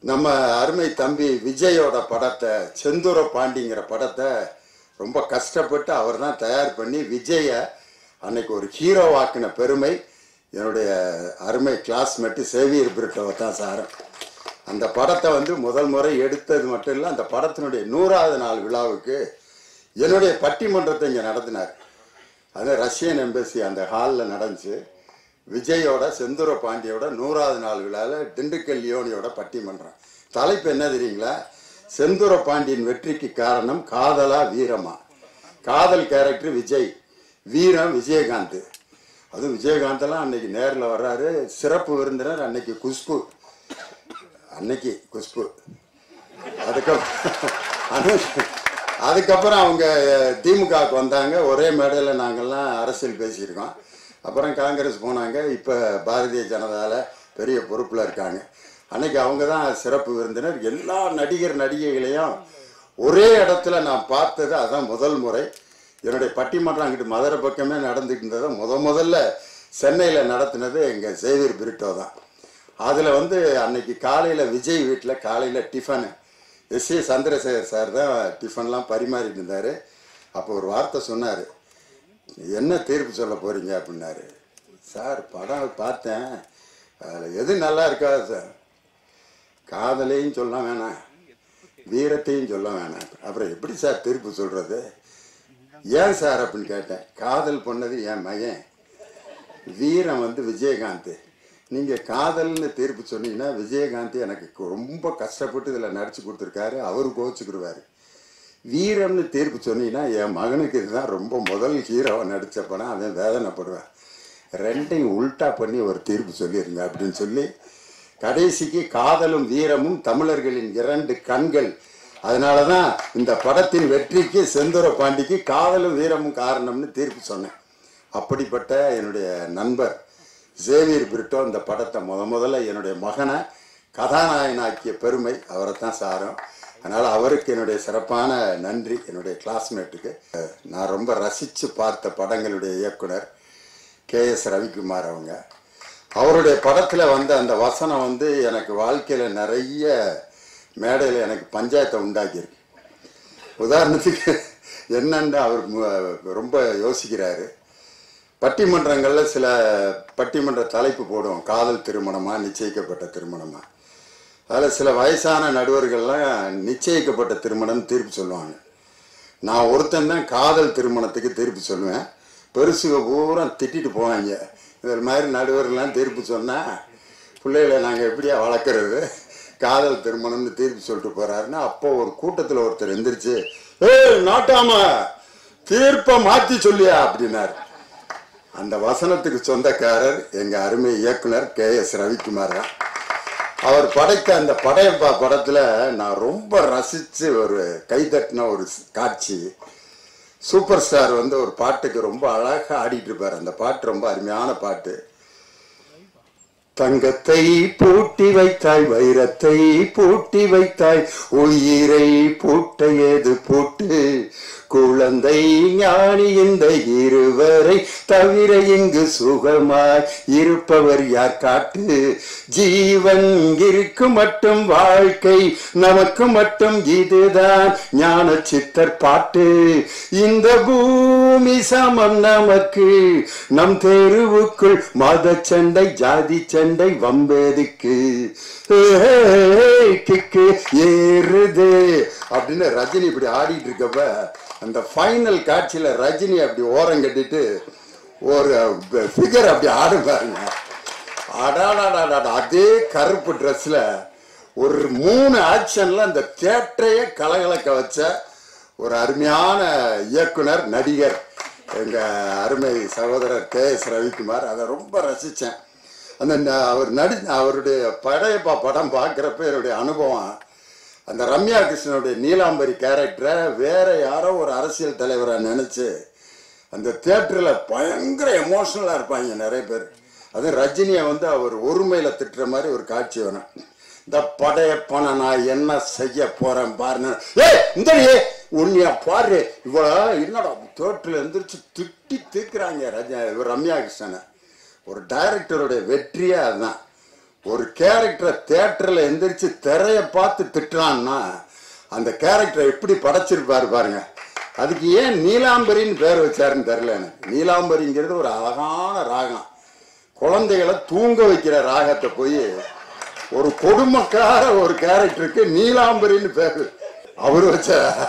நம்ம அருமை தம்பி விஜயோட படத்தை செந்தூர பாண்டிங்கிற படத்தை ரொம்ப கஷ்டப்பட்டு அவர் தான் தயார் பண்ணி விஜய அன்னைக்கு ஒரு ஹீரோவாக்கின பெருமை என்னுடைய அருமை கிளாஸ்மேட்டு சேவியர் பிரிட்டோவை தான் சார் அந்த படத்தை வந்து முதல் முறை எடுத்தது மட்டும் இல்லை அந்த படத்தினுடைய நூறாவது நாள் விழாவுக்கு என்னுடைய பட்டிமன்றத்தை இங்கே நடத்தினார் அது ரஷ்யன் எம்பசி அந்த ஹாலில் நடந்துச்சு விஜயோட செந்தூர பாண்டியோட நூறாவது நாள் விழாவில் திண்டுக்கல் லியோனியோட பட்டிமன்றம் தலைப்பு என்ன தெரியுங்களா செந்தூர பாண்டியன் வெற்றிக்கு காரணம் காதலா வீரமா காதல் கேரக்டர் விஜய் வீரம் விஜயகாந்த் அதுவும் விஜயகாந்தெல்லாம் அன்னைக்கு நேரில் வர்றாரு சிறப்பு விருந்தினர் அன்னைக்கு குஷ்பு அன்னைக்கு குஷ்பு அதுக்கப்புறம் அதுக்கப்புறம் அவங்க திமுகவுக்கு வந்தாங்க ஒரே மேடையில் நாங்கள்லாம் அரசியல் பேசியிருக்கோம் அப்புறம் காங்கிரஸ் போனாங்க இப்போ பாரதிய ஜனதாவில் பெரிய பொறுப்பில் இருக்காங்க அன்னைக்கு அவங்க தான் சிறப்பு விருந்தினர் எல்லா நடிகர் நடிகைகளையும் ஒரே இடத்துல நான் பார்த்தது அதான் முதல் முறை என்னுடைய பட்டிமன்றம் அங்கிட்டு மதுரை பக்கமே நடந்துட்டு இருந்ததை முத முதல்ல சென்னையில் நடத்தினது எங்கள் சேவியர் பிரிட்டோ தான் அதில் வந்து அன்னைக்கு காலையில் விஜய் வீட்டில் காலையில் tiffin S A Chandrasekhar sir தான் டிஃபன்லாம் பரிமாறிட்டு இருந்தார் அப்போ ஒரு வார்த்தை சொன்னார் என்ன தீர்ப்பு சொல்ல போகிறீங்க அப்படின்னாரு சார் படம் பார்த்தேன் அதில் எது நல்லா இருக்காது சார் காதலையும் சொல்ல வேணாம் வீரத்தையும் சொல்ல வேணாம் அப்புறம் எப்படி சார் தீர்ப்பு சொல்கிறது ஏன் சார் அப்படின்னு கேட்டேன் காதல் பண்ணது என் மகன் வீரம் வந்து விஜயகாந்த் நீங்கள் காதல்னு தீர்ப்பு சொன்னீங்கன்னா விஜயகாந்த் எனக்கு கு- ரொம்ப கஷ்டப்பட்டு இதில் நடிச்சு கொடுத்துருக்காரு அவரு கோச்சுக்கிடுவார் வீரம்னு தீர்ப்பு சொன்னீங்கன்னா என் மகனுக்கு இதுதான் ரொம்ப முதல் ஹீரோவை நடித்த படம் அவன் வேதனைப்படுவேன் ரெண்டையும் உல்டா பண்ணி ஒரு தீர்ப்பு சொல்லிருங்க அப்படின்னு சொல்லி கடைசிக்கு காதலும் வீரமும் தமிழர்களின் இரண்டு கண்கள் அதனால தான் இந்த படத்தின் வெற்றிக்கு செந்தூர பாண்டிக்கு காதலும் வீரமும் காரணம்னு தீர்ப்பு சொன்னேன் அப்படிப்பட்ட என்னுடைய நண்பர் சேவியர் பிரிட்டோ இந்த படத்தை முத முதல்ல என்னுடைய மகனை கதாநாயகனாக்கிய பெருமை அவரை தான் சாரும் அதனால் அவருக்கு என்னுடைய சிறப்பான நன்றி என்னுடைய கிளாஸ்மேட்டுக்கு நான் ரொம்ப ரசித்து பார்த்த படங்களுடைய இயக்குனர் கே எஸ் ரவிக்குமார் அவங்க அவருடைய படத்தில் வந்த அந்த வசனம் வந்து எனக்கு வாழ்க்கையில் நிறைய மேடையில் எனக்கு பஞ்சாயத்தை உண்டாக்கியிருக்கு உதாரணத்துக்கு என்னன்னு அவர் மு- ரொம்ப யோசிக்கிறாரு பட்டிமன்றங்களில் சில பட்டிமன்ற தலைப்பு போடுவோம் காதல் திருமணமா நிச்சயிக்கப்பட்ட திருமணமா அதில் சில வயசான நடுவர்கள்லாம் நிச்சயிக்கப்பட்ட திருமணம் தீர்ப்பு சொல்லுவாங்க நான் ஒருத்தன் தான் காதல் திருமணத்துக்கு தீர்ப்பு சொல்லுவேன் பெருசுக பூரா திட்டிட்டு போவாங்க இது மாதிரி நடுவர்கள்லாம் தீர்ப்பு சொன்னால் பிள்ளைகளை நாங்கள் எப்படியா வளர்க்குறது காதல் திருமணம்னு தீர்ப்பு சொல்லிட்டு போறாருன்னா அப்போ ஒரு கூட்டத்தில் ஒருத்தர் எந்திரிச்சு ஏய் நாட்டாம தீர்ப்பை மாற்றி சொல்லியா அப்படின்னாரு அந்த வசனத்துக்கு சொந்தக்காரர் எங்க அருமை இயக்குனர் கே எஸ் ரவிக்குமார் தான் அவர் படைத்த அந்த படையப்பா படத்துல நான் ரொம்ப ரசிச்சு ஒரு கைதட்டின ஒரு காட்சி சூப்பர் ஸ்டார் வந்து ஒரு பாட்டுக்கு ரொம்ப அழகா ஆடிட்டு இருப்பார் அந்த பாட்டு ரொம்ப அருமையான பாட்டு தங்கத்தை பூட்டி வைத்தாய் வைரத்தை பூட்டி வைத்தாய் உயிரை பூட்ட ஏது பூட்டு குழந்தை ஞானி இந்த இருவரை தவிர இங்கு சுகமாய் இருப்பவர் யார் காட்டு ஜீவன் இருக்கு மட்டும் வாழ்க்கை நமக்கு மட்டும் இதுதான் ஞான சித்தர் பாட்டு இந்த பூமி சமம் நமக்கு நம் தெருவுக்குள் மத சண்டை ஜாதி சண்டை வம்பெதுக்கு ஏய், கிக்கு ஏறுது அப்படின்னு ரஜினி இப்படி ஆடிட்டு இருக்கப்ப அந்த ஃபைனல் காட்சியில ரஜினி அப்படி ஓரம் கட்டிட்டு ஒரு ஃபிகர் அப்படி ஆடு பாருங்க அடாடாடாடா அதே கருப்பு ட்ரெஸ்ல ஒரு மூணு ஆக்ஷன்ல அந்த தேட்டரையே கலகலக்க வச்ச ஒரு அருமையான இயக்குனர் நடிகர் எங்க அருமை சகோதரர் கே எஸ் ரவிக்குமார் அதை ரொம்ப ரசித்தேன் அந்த ந- அவர் நடி அவருடைய படையப்பா படம் பார்க்குறப்ப என்னுடைய அனுபவம் அந்த ரம்யா கிருஷ்ணனுடைய நீலாம்பரி கேரக்டரை வேற யாரோ ஒரு அரசியல் தலைவரை நினைச்சு அந்த தியேட்டரில் பயங்கர எமோஷனலாக இருப்பாங்க நிறைய பேர் அது ரஜினியை வந்து அவர் ஒருமையில் திட்டுற மாதிரி ஒரு காட்சி வரும் இந்த படையப்பனை நான் என்ன செய்ய போறேன் பாருங்க ஏய் இந்த உன்னைய பாரு இவ என்னடா தியேட்டரில் எந்திரிச்சு திட்டி தீக்குறாங்க ரஜ இவர் ரம்யா கிருஷ்ணனை ஒரு டைரக்டருடைய வெற்றியே அதுதான் ஒரு கேரக்டரை தேட்டரில் எந்திரிச்சு திரைய பார்த்து திட்டுறான்னா அந்த கேரக்டரை எப்படி படைச்சிருப்பாரு பாருங்க அதுக்கு ஏன் நீலாம்பரின்னு பேர் வச்சாருன்னு தெரில எனக்கு நீலாம்பரிங்கிறது ஒரு அழகான ராகம் குழந்தைகளை தூங்க வைக்கிற ராகத்தை போய் ஒரு கொடுமைக்கார ஒரு கேரக்டருக்கு நீலாம்பரின்னு பேரு அவர் வச்ச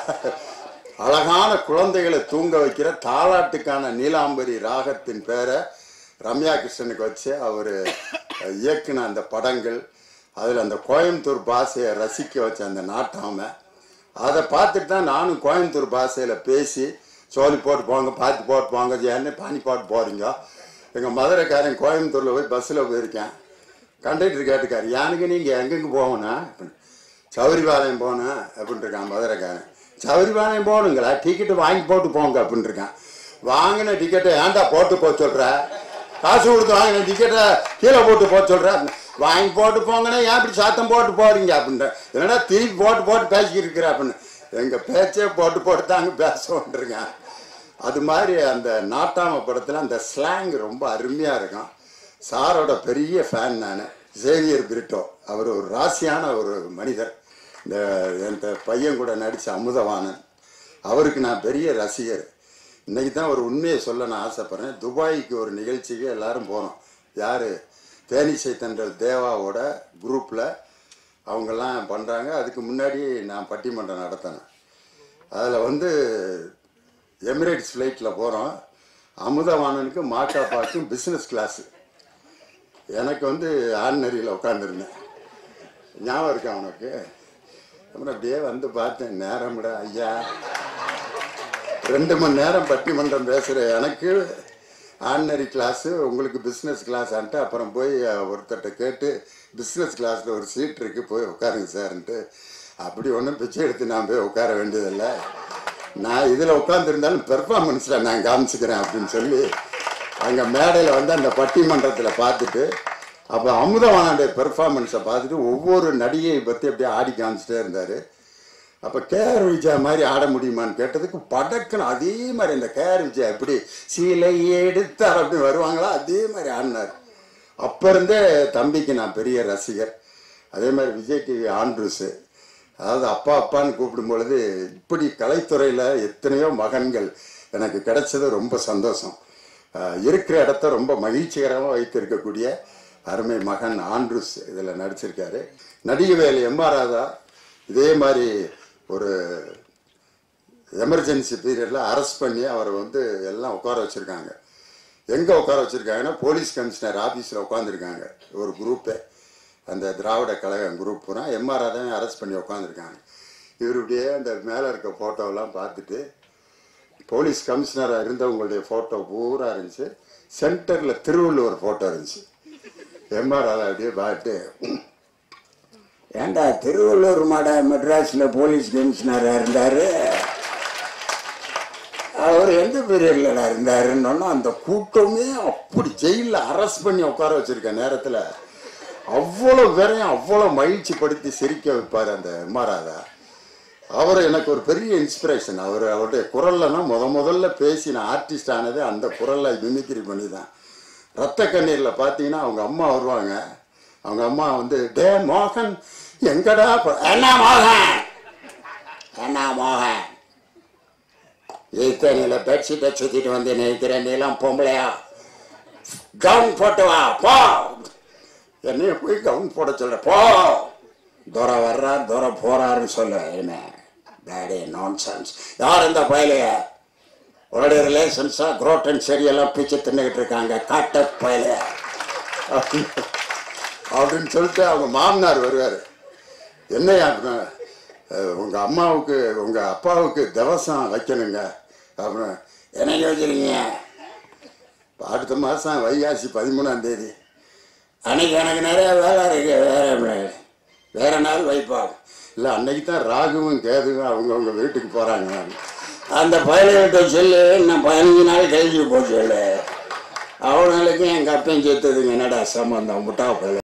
அழகான குழந்தைகளை தூங்க வைக்கிற தாலாட்டுக்கான நீலாம்பரி ராகத்தின் பேரை ரம்யா கிருஷ்ணனுக்கு வச்சு அவர் இயக்குன அந்த படங்கள் அதில் அந்த கோயம்புத்தூர் பாஷையை ரசிக்க வச்ச அந்த நாட்டாமை அதை பார்த்துட்டு தான் நானும் கோயம்புத்தூர் பாஷையில் பேசி சோழி போட்டு போங்க பார்த்து போட்டு போங்க ஏன்னு பானி போட்டு போகிறீங்க எங்கள் மதுரைக்காரன் கோயம்புத்தூரில் போய் பஸ்ஸில் போயிருக்கேன் கண்டக்டர் கேட்டுக்காரு யானுக்கு நீங்கள் எங்கெங்கே போகணும் அப்படின்னு சௌரிபாளையம் போனேன் அப்படின்னு இருக்கான் மதுரைக்காரன் சௌரிபாளையம் போகணுங்களா டிக்கெட்டு வாங்கி போட்டு போங்க அப்படின்னு இருக்கான் வாங்கின டிக்கெட்டை ஏன்டா போட்டு போக சொல்கிற காசு கொடுத்து வாங்கின டிக்கெட்டை கீழே போட்டு போக சொல்கிற வாங்கி போட்டு போங்கண்ணே ஏன் இப்படி சத்தம் போட்டு போறீங்க அப்படின்ற என்னடா திருப்பி போட்டு போட்டு பேசிக்கிட்டு இருக்கிற அப்படின்னு எங்கள் பேச்சே போட்டு போட்டு தாங்க பேசுவோன்றிருக்கேன் அது மாதிரி அந்த நாட்டாம படத்தில் அந்த ஸ்லாங் ரொம்ப அருமையாக இருக்கும் சாரோட பெரிய ஃபேன் நான் சேவியர் பிரிட்டோ அவர் ஒரு ராசியான ஒரு மனிதர் இந்த இந்த பையன் கூட நடித்த அமுதவாணன் அவருக்கு நான் பெரிய ரசிகர் இன்னைக்கு தான் ஒரு உண்மையை சொல்ல நான் ஆசைப்பட்றேன் துபாய்க்கு ஒரு நிகழ்ச்சிக்கு எல்லாரும் போனோம் யார் தேனிசை தென்றல் தேவாவோட குரூப்பில் அவங்கெல்லாம் பண்ணுறாங்க அதுக்கு முன்னாடி நான் பட்டிமன்றம் நடத்தினேன் அதில் வந்து எமிரேட்ஸ் ஃப்ளைட்டில் போகிறோம் அமுதவாணனுக்கு மாக்காப்பாக்கும் பிஸ்னஸ் கிளாஸு எனக்கு வந்து ஆர்டினரியில் உட்காந்துருந்தேன் ஞாபகம் இருக்கா உனக்கு அப்புறம் அப்படியே வந்து பார்த்தேன் நேரம்டா ஐயா ரெண்டு மணி நேரம் பட்டிமன்றம் பேசுகிற எனக்கு ஆர்டினரி கிளாஸு உங்களுக்கு பிஸ்னஸ் கிளாஸ் ஆன்ட்டு அப்புறம் போய் ஒருத்தர்கிட்ட கேட்டு பிஸ்னஸ் கிளாஸில் ஒரு சீட் இருக்குது போய் உட்காருங்க சார்ன்ட்டு அப்படி ஒன்றும் பிச்சை எடுத்து நான் போய் உட்கார வேண்டியதில்லை நான் இதில் உட்காந்துருந்தாலும் பெர்ஃபார்மன்ஸில் நான் காமிச்சுக்கிறேன் அப்படின்னு சொல்லி அங்கே மேடையில் வந்து அந்த பட்டிமன்றத்தில் பார்த்துட்டு அப்போ அமுதவானுடைய பெர்ஃபார்மன்ஸை பார்த்துட்டு ஒவ்வொரு நடிகையை பற்றி அப்படியே ஆடி காமிச்சிட்டே இருந்தார் அப்போ கேஆர் விஜயா மாதிரி ஆட முடியுமான்னு கேட்டதுக்கு படக்குன்னு அதே மாதிரி இந்த கேஆர் விஜயா எப்படி சீலை எடுத்தார் அப்படின்னு வருவாங்களா அதே மாதிரி ஆடினார் அப்போ இருந்தே தம்பிக்கு நான் பெரிய ரசிகர் அதே மாதிரி விஜய் டிவி ஆண்ட்ரூஸு அதாவது அப்பா அப்பான்னு கூப்பிடும் பொழுது இப்படி கலைத்துறையில் எத்தனையோ மகன்கள் எனக்கு கிடைச்சது ரொம்ப சந்தோஷம் ஆஹ் இருக்கிற இடத்த ரொம்ப மகிழ்ச்சிகரமாக வைத்திருக்கக்கூடிய அருமை மகன் ஆண்ட்ரூஸ் இதில் நடிச்சிருக்காரு நடிகவேல் எம் ஆர் ராதா இதே மாதிரி ஒரு எமர்ஜென்சி பீரியடில் அரெஸ்ட் பண்ணி அவரை வந்து எல்லாம் உட்கார வச்சுருக்காங்க எங்கே உட்கார வச்சுருக்காங்கன்னா போலீஸ் கமிஷனர் ஆஃபீஸில் உட்காந்துருக்காங்க ஒரு குரூப்பே அந்த திராவிட கழகம் குரூப் பூரா எம்ஆர் ராதாவையும் அரெஸ்ட் பண்ணி உட்காந்துருக்காங்க இவர் இப்படியே அந்த மேலே இருக்க ஃபோட்டோவெல்லாம் பார்த்துட்டு போலீஸ் கமிஷனராக இருந்தவங்களுடைய ஃபோட்டோ பூரா இருந்துச்சு சென்டரில் திருவள்ளுவர் ஃபோட்டோ இருந்துச்சு எம்ஆர் ராதா அப்படியே பார்த்து ஏண்டா திருவள்ளூர் மாட மெட்ராஸில் போலீஸ் கமிஷனராக இருந்தார் அவர் எந்த பீரியட்லடா இருந்தாருன்னு அந்த கூட்டமே அப்படி ஜெயிலில் அரெஸ்ட் பண்ணி உட்கார வச்சிருக்க நேரத்தில் அவ்வளோ பேரையும் அவ்வளோ மகிழ்ச்சி படுத்தி சிரிக்க வைப்பார் அந்த எம்ஆராதா அவர் எனக்கு ஒரு பெரிய இன்ஸ்பிரேஷன் அவர் அவருடைய குரல்லனா முத முதல்ல பேசின ஆர்டிஸ்ட் ஆனதே அந்த குரலை மிமிக்ரி பண்ணி தான் ரத்த கண்ணீரில் பார்த்தீங்கன்னா அவங்க அம்மா வருவாங்க அவங்க அம்மா வந்து டே மோகன் எங்கடா போ-" என்ன மோகன் என்ன மோகன் ஈத்தனியில் பெட்ஷீட்டை சுற்றிட்டு வந்து நினைக்கிற நீலாம் பொம்பளையா கவுன் போட்டு வா போ என்னைய போய் கவுன் போட சொல்ற போ துரை வர்றார் துரை போறாருன்னு சொல்லு என்ன டேடி நான் சென்ஸ் யார் இந்த பயலைய உங்களுடைய ரிலேஷன்ஸா குரோட்டன் செடியெல்லாம் பிச்சு தின்னுக்கிட்டு இருக்காங்க காட்ட பயலைய அப்படின்னு சொல்லிட்டு அவங்க மாமனார் வருவார் என்னையா அப்படின்னா, அஹ், உங்க அம்மாவுக்கு உங்க அப்பாவுக்கு திவசம் வைக்கணுங்க அப்படின்னு என்ன யோசிக்கிறீங்க இப்ப அடுத்த மாதம் வைகாசி பதிமூணாம் தேதி அன்னைக்கு எனக்கு நிறைய வேலை இருக்கு வேற வேற நாள் வைப்போம் இல்லை அன்னைக்கு தான் ராகுவும் கேதுவும் அவங்கவுங்க வீட்டுக்கு போகிறாங்க அந்த பயலுகிட்ட சொல்லு நான் பதினஞ்சு நாள் கழிச்சு போச்சு சொல்லு அவனுங்களுக்கும் எங்கள் அப்பையும் சேர்த்ததுங்க என்னடா சம்பந்தம் முட்டா பயல